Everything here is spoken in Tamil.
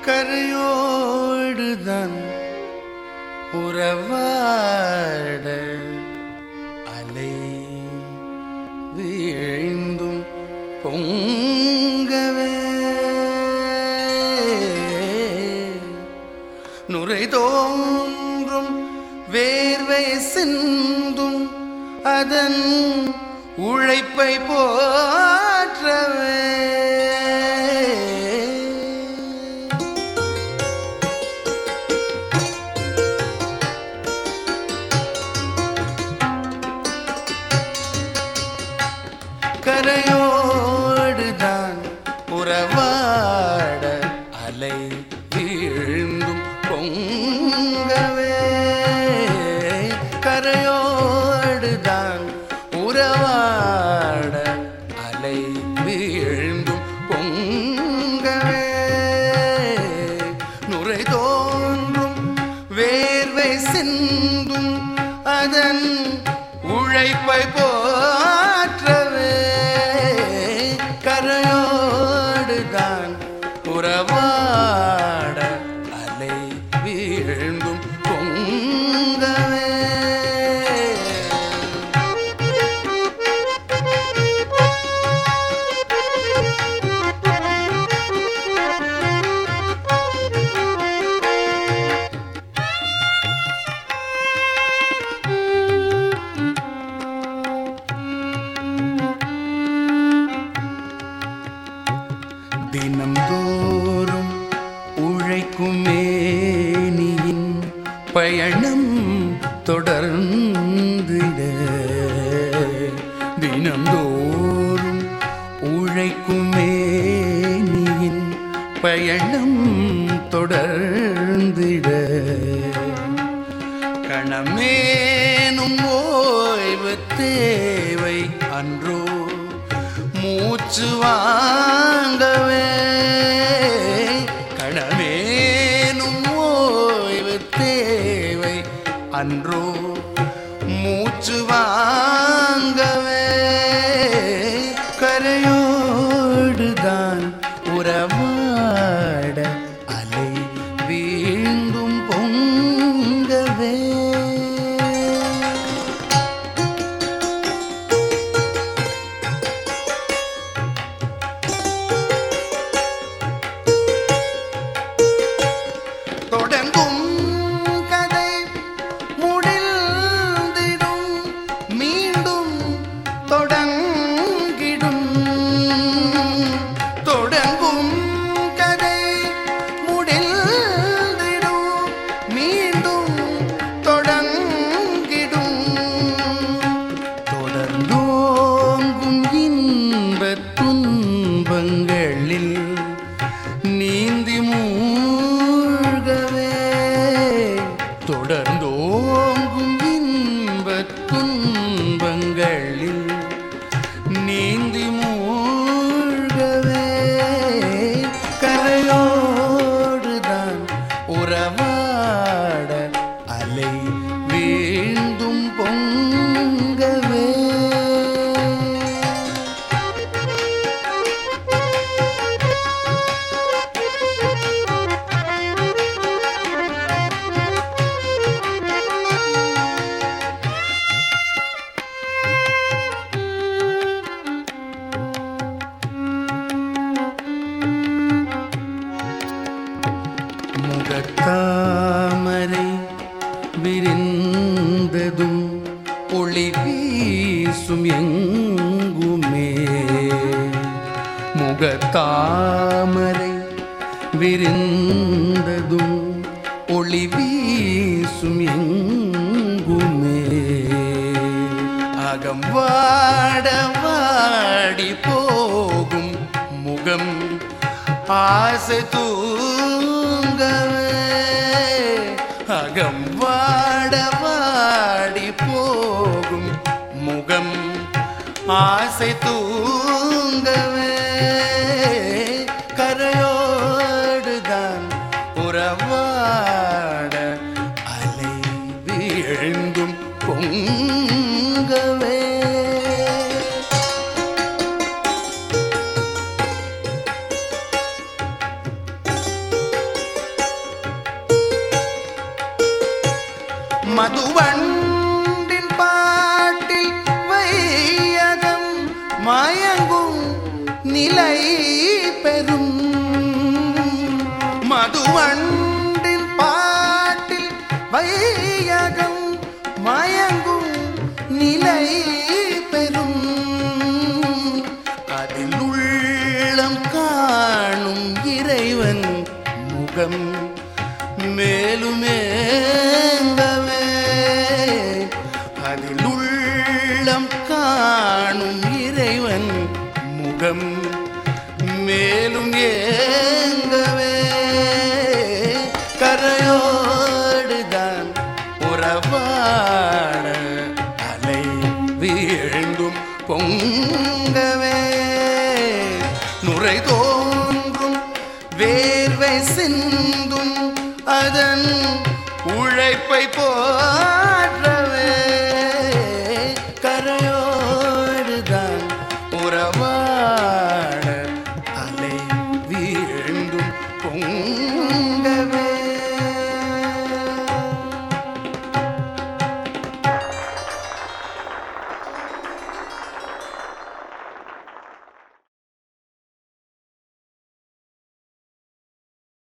கரையோடுதான் உறவாட அலை வீழ்ந்தும் பொங்கவே நுரை தோன்றும் வேர்வை சிந்தும் அதன் உழைப்பை போற்றவே கரையோடுதான் உறவாட அலை வீழ்ந்தும் பொங்கவே கரையோடுதான் உறவாட அலை வீழ்ந்தும் பொங்கவே நுரை தோன்றும் வேர்வை சிந்தும் அதன் உழைப்பை போற்றவே கரையோடுதான் உறவாட அலை வீழ்ந்தும் பொங்கவே தினம்தோறும் உழைக்கும் மேனியின் பயணம் தொடர்ந்திட தினம்தோறும் உழைக்கும் மேனியின் பயணம் தொடர்ந்திட கணமேனும் ஓய்வு தேவை அன்றோ மூச்சு வாங்கவே கணமேனும் ஓய்வு தேவை அன்றோ மூச்சு வாங்கவே கரையோடுதான் உறவாட அலை வீழ்ந்தும் பொங்கவே தொடங்கும் கதை முடிந்திடும் மீண்டும் தொடங்கிடும் தொடங்கும் கதை முடிந்திடும் மீண்டும் தொடங்கிடும் தொடர்ந்தோங்கும் இன்பத் துன்பங்களில் நீந்தி மூழ்கவே தொடர்ந்தோங்கும் இன்பத் துன்பங்களில் நீந்தி மூழ்கவே கரையோடுதான் உறவாட அலை வீழ்ந்தும் பொங்கவே முகத்தாமரை விரிந்ததும் ஒளி வீசும் எங்குமே முகத்தாமரை விரிந்ததும் ஒளி வீசும் எங்குமே அகம் வாட வாடி போகும் முகம் ஆசை தூங்கவே அகம் வாட வாடி போகும் முகம் ஆசை தூங்கவே கரையோடுதான் உறவாட அலை வீழ்ந்தும் பொங்கவே மதுவண்டின் பாட்டில் வையகம் மயங்கும் நிலை பெறும் மதுவண்டின் பாட்டில் வையகம் மயங்கும் நிலை பெறும் அதில் உள்ளம் காணும் இறைவன் முகம் மேலுமேங்கவே அதில் உள்ளம் காணும் இறைவன் முகம் மேலும் ஏங்கவே கரையோடுதான் உறவாட அலை வீழ்ந்தும் பொங்கவே நுரை தோன்றும் வேர்வை சிந்தும் அதன் உழைப்பை போ